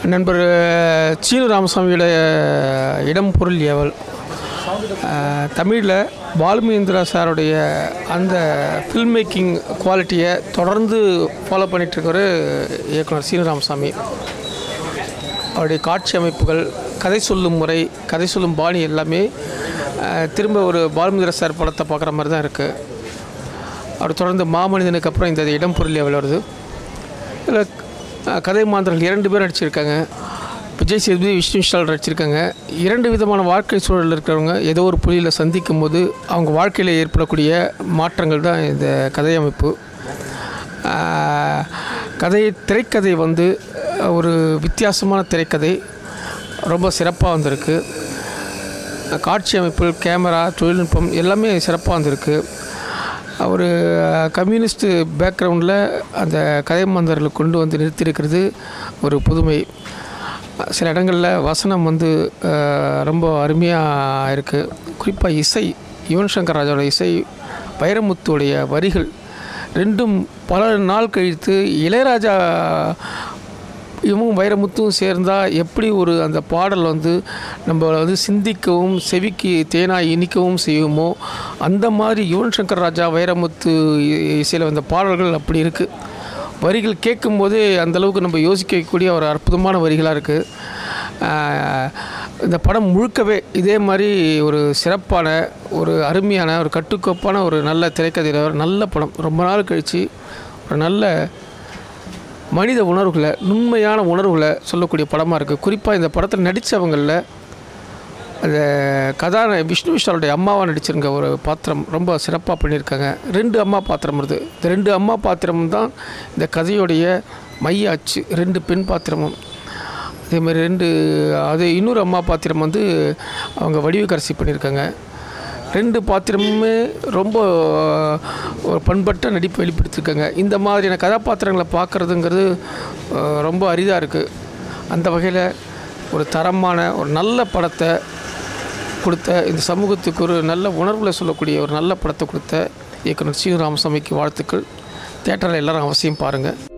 நண்பர் சீனு ராமசாமியோட இடம் பொருள் ஏவல் தமிழில் பாலுமகேந்திரா சாருடைய அந்த ஃபில்ம் மேக்கிங் குவாலிட்டியை தொடர்ந்து ஃபாலோ பண்ணிகிட்ருக்கிற இயக்குனர் சீனு ராமசாமி அவருடைய காட்சி அமைப்புகள் கதை சொல்லும் முறை கதை சொல்லும் பாணி எல்லாமே அஹ், திரும்ப ஒரு பாலுமகேந்திரா சார் படத்தை பார்க்குற மாதிரி தான் இருக்குது அவர் தொடர்ந்து மாமனிதனுக்கு அப்புறம் இந்த இடம் பொருள் ஏவல் வருது இதில் அஹ், கதை மாந்தர்கள் இரண்டு பேர் நடிச்சிருக்காங்க விஜய் சேதுபதி விஷ்ணு விஷால் நடிச்சிருக்காங்க இரண்டு விதமான வாழ்க்கை சூழலில் இருக்கிறவங்க ஏதோ ஒரு புள்ளியில் சந்திக்கும் போது அவங்க வாழ்க்கையில் ஏற்படக்கூடிய மாற்றங்கள் தான் இந்த கதை அமைப்பு அஹ், கதை திரைக்கதை வந்து அஹ், ஒரு வித்தியாசமான திரைக்கதை ரொம்ப சிறப்பாக வந்திருக்கு காட்சி அமைப்பு கேமரா தொழில்நுட்பம் எல்லாமே சிறப்பாக வந்திருக்கு ஒரு கம்யூனிஸ்ட் பேக்ரவுண்டில் அந்த கதை மாந்தர்களை கொண்டு வந்து நிறுத்தியிருக்கிறது ஒரு புதுமை சில இடங்களில் வசனம் வந்து அஹ், ரொம்ப அருமையாக இருக்குது குறிப்பாக இசை யுவன் சங்கர் ராஜாவோட இசை வைரமுத்துடைய வரிகள் ரெண்டும் பல நாள் கழித்து இளையராஜா இவங்க வைரமுத்தும் சேர்ந்தால் எப்படி ஒரு அந்த பாடல் வந்து நம்ம வந்து சிந்திக்கவும் செவிக்கு தேனாய் இனிக்கவும் செய்யுமோ அந்த மாதிரி யுவன் சங்கர் ராஜா வைரமுத்து இ- இசையில் வந்த பாடல்கள் அப்படி இருக்குது வரிகள் கேட்கும்போதே அந்தளவுக்கு நம்ம யோசிக்கக்கூடிய ஒரு அற்புதமான வரிகளாக இருக்குது இந்த படம் முழுக்கவே இதே மாதிரி ஒரு சிறப்பான ஒரு அருமையான ஒரு கட்டுக்கோப்பான ஒரு நல்ல திரைக்கதையில் ஒரு நல்ல படம் ரொம்ப நாள் கழித்து ஒரு நல்ல மனித உணர்வுகளை நுண்மையான உணர்வுகளை சொல்லக்கூடிய படமாக இருக்குது குறிப்பாக இந்த படத்தில் நடித்தவங்களில் அந்த கதான விஷ்ணு விஷாலுடைய அம்மாவாக நடிச்சிருங்க ஒரு பாத்திரம் ரொம்ப சிறப்பாக பண்ணியிருக்காங்க ரெண்டு அம்மா பாத்திரம் வருது இந்த ரெண்டு அம்மா பாத்திரம் தான் இந்த கதையுடைய மைய அச்சு ரெண்டு பெண் பாத்திரமும் அதே மாதிரி ரெண்டு அது இன்னொரு அம்மா பாத்திரம் வந்து அவங்க வடிவக்கரசி பண்ணியிருக்காங்க ரெண்டு பாத்திரமுமே ரொம்ப ஒரு பண்பட்ட நடிப்பு வெளிப்படுத்தியிருக்காங்க இந்த மாதிரியான கதாபாத்திரங்களை பார்க்குறதுங்கிறது அஹ், ரொம்ப அரிதாக இருக்குது அந்த வகையில் ஒரு தரமான ஒரு நல்ல படத்தை கொடுத்த இந்த சமூகத்துக்கு ஒரு நல்ல உணர்வுல சொல்லக்கூடிய ஒரு நல்ல படத்தை கொடுத்த இயக்குனர் சீனு ராமசாமிக்கு வாழ்த்துக்கள் தேட்டரில் எல்லாரும் அவசியம் பாருங்கள்